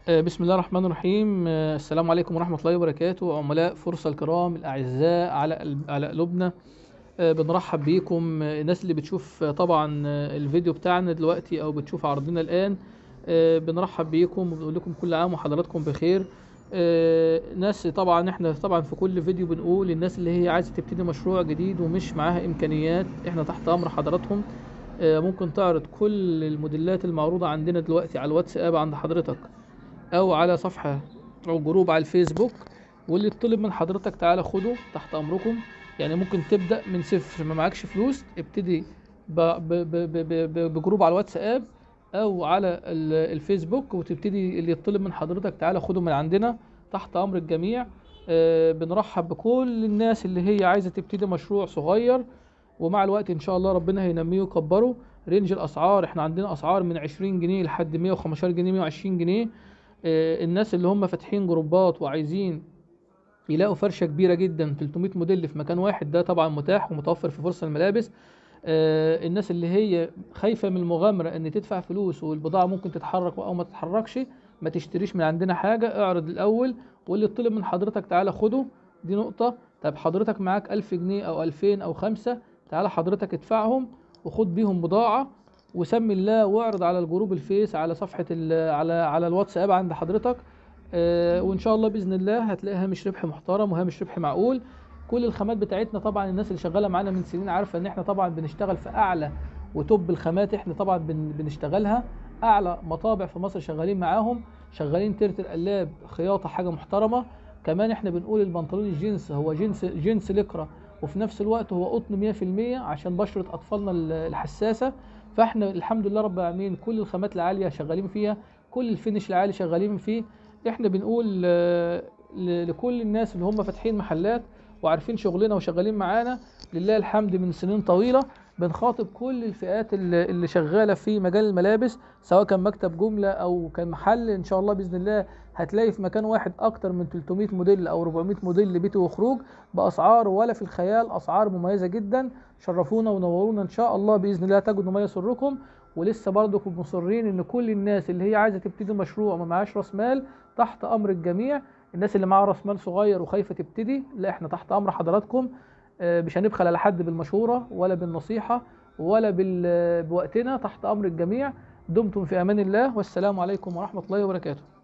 آه، بسم الله الرحمن الرحيم آه، السلام عليكم ورحمة الله وبركاته عملاء فرصة الكرام الأعزاء على قلب- على قلوبنا آه، بنرحب بيكم آه، الناس اللي بتشوف آه، طبعا آه، الفيديو بتاعنا دلوقتي أو بتشوف عرضنا الآن آه، بنرحب بيكم وبنقول لكم كل عام وحضراتكم بخير آه، ناس طبعا احنا طبعا في كل فيديو بنقول الناس اللي هي عايزة تبتدي مشروع جديد ومش معاها إمكانيات احنا تحت أمر حضراتهم آه، ممكن تعرض كل الموديلات المعروضة عندنا دلوقتي على الواتساب عند حضرتك او على صفحة او جروب على الفيسبوك واللي يطلب من حضرتك تعالى خده تحت امركم يعني ممكن تبدأ من صفر ما معكش فلوس ابتدي ب- ب- ب- ب- ب- بجروب على الواتساب او على ال- الفيسبوك وتبتدي اللي يطلب من حضرتك تعالى خده من عندنا تحت امر الجميع آه، بنرحب بكل الناس اللي هي عايزة تبتدي مشروع صغير ومع الوقت ان شاء الله ربنا هينميه ويكبره رينج الاسعار احنا عندنا اسعار من 20 جنيه لحد 115 جنيه 120 جنيه آه، الناس اللي هم فاتحين جروبات وعايزين يلاقوا فرشة كبيرة جدا 300 موديل في مكان واحد ده طبعا متاح ومتوفر في فرصة الملابس آه، الناس اللي هي خايفة من المغامرة ان تدفع فلوس والبضاعة ممكن تتحرك او ما تتحركش ما تشتريش من عندنا حاجة اعرض الاول واللي يطلب من حضرتك تعالى خده دي نقطة طب حضرتك معاك 1000 جنيه او 2000 او خمسة تعالى حضرتك ادفعهم وخد بيهم بضاعة وسمي الله واعرض على الجروب الفيس على صفحة ال- على على الواتساب عند حضرتك آه، وان شاء الله باذن الله هتلاقي هامش ربح محترم وهامش ربح معقول كل الخامات بتاعتنا طبعا الناس اللي شغاله معانا من سنين عارفه ان احنا طبعا بنشتغل في اعلى وتوب الخامات احنا طبعا بن بنشتغلها اعلى مطابع في مصر شغالين معاهم شغالين ترتر قلاب خياطه حاجه محترمه كمان احنا بنقول البنطلون الجينز هو جنس جنس لكرة وفي نفس الوقت هو قطن 100% عشان بشرة اطفالنا ال- الحساسه فاحنا الحمد لله رب العالمين كل الخامات العاليه شغالين فيها كل الفينش العالي شغالين فيه احنا بنقول آه، ل- لكل الناس اللي هم فاتحين محلات وعارفين شغلنا وشغالين معانا لله الحمد من سنين طويلة بنخاطب كل الفئات اللي اللي شغالة في مجال الملابس سواء كان مكتب جملة أو كان محل إن شاء الله بإذن الله هتلاقي في مكان واحد أكتر من 300 موديل أو 400 موديل لبيت وخروج بأسعار ولا في الخيال أسعار مميزة جدا شرفونا ونورونا إن شاء الله بإذن الله تجدوا ما يسركم ولسه برضكم مصرين إن كل الناس اللي هي عايزة تبتدي مشروع وما معهاش راس مال تحت امر الجميع الناس اللي معاها راس مال صغير وخايفه تبتدي لا احنا تحت امر حضراتكم آه، مش هنبخل على حد بالمشوره ولا بالنصيحه ولا بال- بوقتنا تحت امر الجميع دمتم في امان الله والسلام عليكم ورحمه الله وبركاته